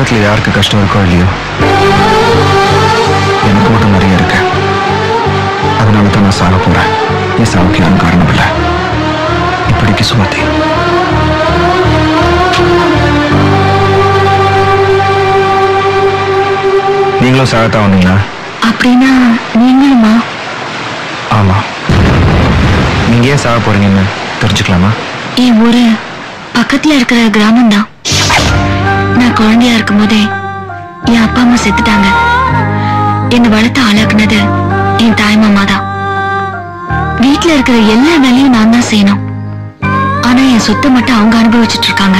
உலகத்துல யாருக்கு கஷ்டம் இருக்கோ இல்லையோ எனக்கு மட்டும் நிறைய இருக்கு அதனால தான் நான் சாக போறேன் என் சாவுக்கு யாரும் காரணம் இல்லை இப்படிக்கு சுமதி நீங்களும் சாகத்தான் வந்தீங்களா அப்படின்னா நீங்களுமா ஆமா நீங்க ஏன் சாக போறீங்கன்னு தெரிஞ்சுக்கலாமா என் ஊரு பக்கத்துல இருக்கிற கிராமம் தான் நான் குழந்தையா இருக்கும் போதே என் அப்பா அம்மா செத்துட்டாங்க என்னை வளர்த்து ஆளாக்குனது என் தாய் மாமா தான் வீட்டுல இருக்கிற எல்லா வேலையும் நான் தான் செய்யணும் ஆனா என் சொத்தை மட்டும் அவங்க அனுபவிச்சுட்டு இருக்காங்க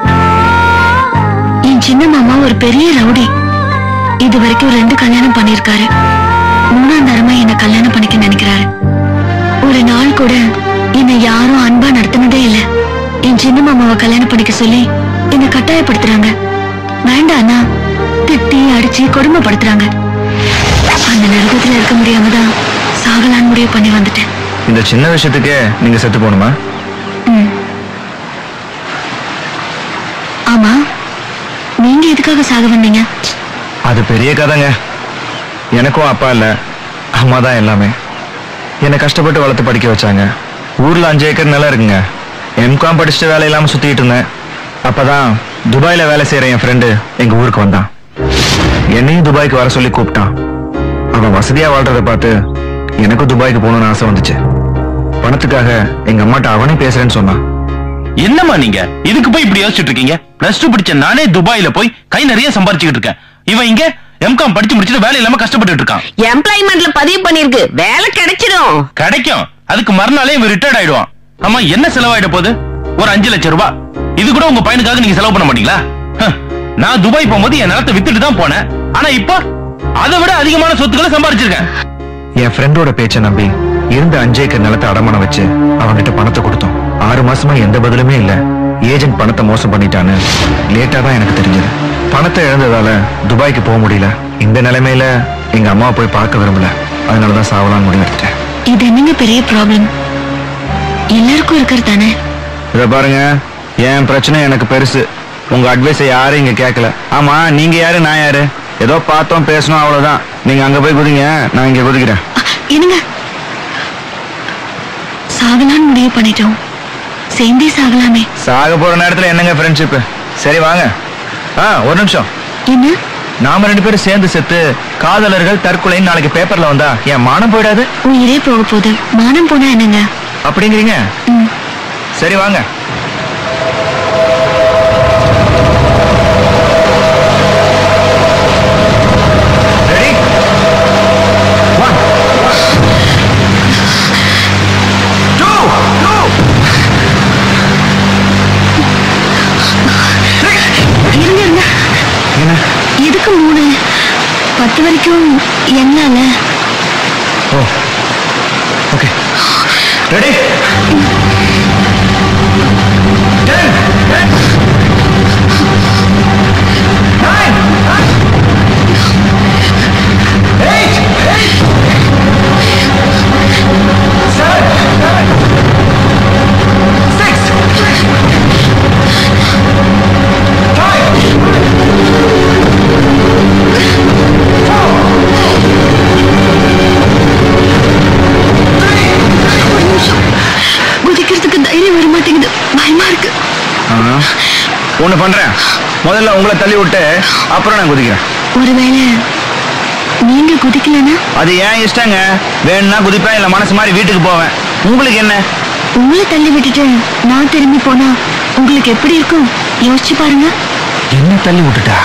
என் சின்ன மாமா ஒரு பெரிய ரவுடி இது வரைக்கும் ரெண்டு கல்யாணம் பண்ணிருக்காரு மூணாம் தரமா என்ன கல்யாணம் பண்ணிக்க நினைக்கிறாரு ஒரு நாள் கூட என்னை யாரும் அன்பா நடத்தினதே இல்ல என் சின்ன மாமாவை கல்யாணம் பண்ணிக்க சொல்லி என்னை கட்டாயப்படுத்துறாங்க வேண்டாண்ணா திட்டி அடிச்சு கொடுமைப்படுத்துறாங்க அந்த நரகத்துல இருக்க முடியாம தான் சாகலான்னு முடிவு பண்ணி வந்துட்டேன் இந்த சின்ன விஷயத்துக்கே நீங்க செத்து போகணுமா ம். ஆமா நீங்க எதுக்காக சாக வந்தீங்க அது பெரிய கதைங்க எனக்கும் அப்பா இல்ல அம்மா தான் எல்லாமே என்னை கஷ்டப்பட்டு வளர்த்து படிக்க வச்சாங்க ஊர்ல அஞ்சு ஏக்கர் நிலம் இருக்குங்க எம்காம் படிச்சுட்டு வேலை இல்லாம சுத்திட்டு இருந்தேன் அப்பதான் துபாயில வேலை செய்யற என் ஃப்ரெண்டு எங்க ஊருக்கு வந்தான் என்னையும் துபாய்க்கு வர சொல்லி கூப்பிட்டான் அவன் வசதியா வாழ்றத பார்த்து எனக்கும் துபாய்க்கு போகணும்னு ஆசை வந்துச்சு பணத்துக்காக எங்க அம்மாட்ட அவனே பேசுறேன்னு சொன்னான் என்னம்மா நீங்க இதுக்கு போய் இப்படி யோசிச்சுட்டு இருக்கீங்க பிளஸ் டூ படிச்ச நானே துபாயில போய் கை நிறைய சம்பாரிச்சுக்கிட்டு இருக்கேன் இவன் இங்க எம்காம் படிச்சு முடிச்சுட்டு வேலை இல்லாம கஷ்டப்பட்டுட்டு இருக்கான் எம்ப்ளாய்மெண்ட்ல பதிவு பண்ணிருக்கு வேலை கிடைச்சிடும் கிடைக்கும் அதுக்கு மறுநாளே இவன் ரிட்டையர்ட் ஆயிடுவான் ஆமா என்ன செலவாயிட போகுது ஒரு அஞ்சு லட்சம் ரூபாய் இது கூட உங்க பையனுக்காக நீங்க செலவு பண்ண மாட்டீங்களா ஹ, நான் துபாய் போகும்போது என் நிலத்தை வித்துட்டு தான் போனேன் ஆனா இப்போ அதை விட அதிகமான சொத்துக்களை சம்பாரிச்சிருக்கேன் என் ஃப்ரெண்டோட பேச்சை நம்பி இருந்த அஞ்சு ஏக்கர் நிலத்தை அடமானம் வச்சு அவன்கிட்ட பணத்தை கொடுத்தோம் ஆறு மாசமா எந்த பதிலுமே இல்ல ஏஜென்ட் பணத்தை மோசம் பண்ணிட்டான்னு லேட்டா தான் எனக்கு தெரிஞ்சது பணத்தை இழந்ததால துபாய்க்கு போக முடியல இந்த நிலைமையில எங்க அம்மாவை போய் பார்க்க விரும்பல அதனாலதான் சாவலான்னு முடிவெடுத்துட்டேன் இது என்னங்க பெரிய ப்ராப்ளம் எல்லாருக்கும் இருக்கிறது தானே இத பாருங்க என் பிரச்சனை எனக்கு பெருசு உங்க அட்வைஸை யாரும் இங்க கேட்கல ஆமா நீங்க யாரு நான் யாரு ஏதோ பார்த்தோம் பேசணும் அவ்வளவுதான் நீங்க அங்க போய் குதிங்க நான் இங்க குதிக்கிறேன் அ, என்னங்க சாகலான்னு முடிவு பண்ணிட்டோம் சேர்ந்தே சாகலாமே சாக போற நேரத்துல என்னங்க ஃப்ரெண்ட்ஷிப் சரி வாங்க ஆ ஒரு நிமிஷம் என்ன நாம ரெண்டு பேரும் சேர்ந்து செத்து காதலர்கள் தற்கொலைன்னு நாளைக்கு பேப்பர்ல வந்தா என் மானம் போயிடாது உயிரே போக போகுது மானம் போனா என்னங்க அப்படிங்கிறீங்க ம். சரி வாங்க Ready? One. Two. இருங்க இருங்க என்ன எதுக்கு மூணு பத்து வரைக்கும் என்னால ஓ ஓகே ரெடி குதிக்கிறதுக்கு தைரியம் வர மாட்டேங்குது பயமா இருக்கு ஒண்ணு பண்றேன் முதல்ல உங்களை தள்ளி விட்டு அப்புறம் நான் குதிக்கிறேன் ஒருவேளை நீங்க குதிக்கலன்னா அது ஏன் இஷ்டங்க வேணும்னா குதிப்பேன் இல்ல மனசு மாதிரி வீட்டுக்கு போவேன் உங்களுக்கு என்ன உங்களை தள்ளி விட்டுட்டு நான் திரும்பி போனா உங்களுக்கு எப்படி இருக்கும் யோசிச்சு பாருங்க என்ன தள்ளி விட்டுட்டா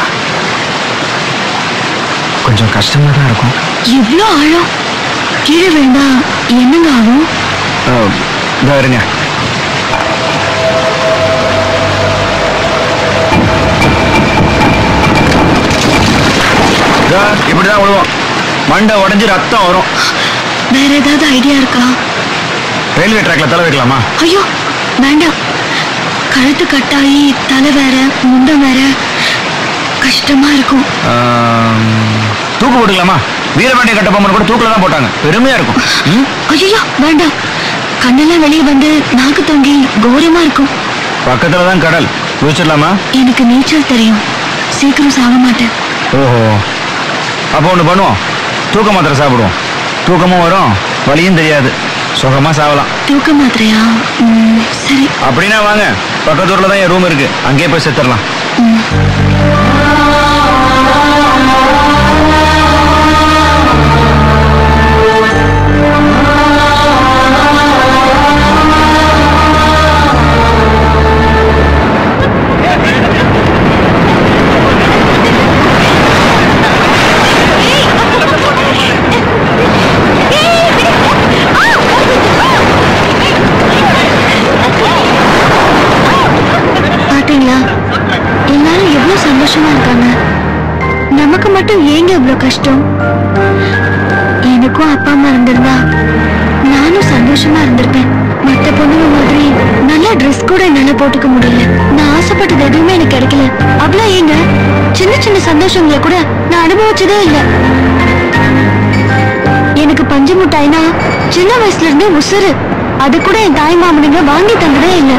கொஞ்சம் கஷ்டமா தான் இருக்கும் எவ்வளோ ஆழம் கீழே விழுந்தா என்னங்க ஆகும் அஹ், இதோ இருங்க இதோ இப்படிதான் விழுவோம் மண்டை உடைஞ்சு ரத்தம் வரும் வேற ஏதாவது ஐடியா இருக்கா ரயில்வே ட்ராக்ல தலை வைக்கலாமா ஐயோ வேண்டாம் கழுத்து கட்டாயி தலை வேற முண்டம் வேற கஷ்டமா இருக்கும் ஆம், தூக்கு போட்டுக்கலாமா வீரபாண்டிய கட்டபொம்மன் கூட தூக்குல தான் போட்டாங்க பெருமையா இருக்கும் ம்? ஐயோ வேண்டாம் கண்ணெல்லாம் வெளியே வந்து நாக்கு தொங்கி கோரமா இருக்கும் பக்கத்துல தான் கடல் குதிச்சிடலாமா எனக்கு நீச்சல் தெரியும் சீக்கிரம் சாக மாட்டேன் ஓஹோ அப்போ ஒன்று பண்ணுவோம் தூக்க மாத்திரை சாப்பிடுவோம் தூக்கமும் வரும் வலியும் தெரியாது சுகமா சாவலாம் தூக்க மாத்திரையா ம், சரி அப்படின்னா வாங்க பக்கத்தூர்ல தான் என் ரூம் இருக்கு அங்கேயே போய் செத்துடலாம் பாத்தீங்களா எல்லாரும் எவ்வளவு சந்தோஷமா இருக்காங்க நமக்கு மட்டும் ஏங்க இவ்வளவு கஷ்டம் எனக்கும் அப்பா அம்மா இருந்திருந்தா நானும் சந்தோஷமா இருந்திருப்பேன் மத்த பொண்ணுங்க மாதிரி நல்ல ட்ரெஸ் கூட என்னால போட்டுக்க முடியல நான் ஆசைப்பட்டது எதுவுமே எனக்கு கிடைக்கல அவ்வளவு ஏங்க சின்ன சின்ன சந்தோஷங்களை கூட நான் அனுபவிச்சதே இல்ல எனக்கு பஞ்சு மிட்டாய்னா சின்ன வயசுல இருந்தே உசுறு அது கூட என் தாய் மாமனுங்க வாங்கி தந்ததே இல்லை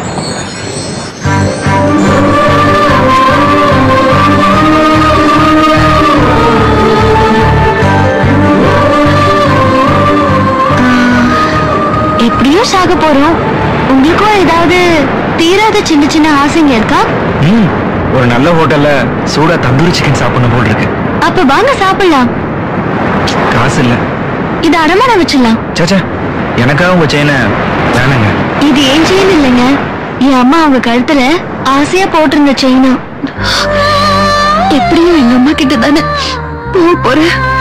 எப்படியோ சாக போறோம் உங்களுக்கும் ஏதாவது தீராத சின்ன சின்ன ஆசைங்க இருக்கா ம் ஒரு நல்ல ஹோட்டல்ல சூடா தந்தூரி சிக்கன் சாப்பிடணும் போல் இருக்கு அப்ப வாங்க சாப்பிடலாம் காசு இல்ல இது அடமானம் வச்சிடலாம் சேச்சா எனக்காக உங்க செயினை வேணாங்க இது ஏன் செயின் இல்லைங்க என் அம்மா அவங்க கழுத்துல ஆசையா போட்டிருந்த செயினா எப்படியும் எங்க அம்மா கிட்ட தானே போக போறேன்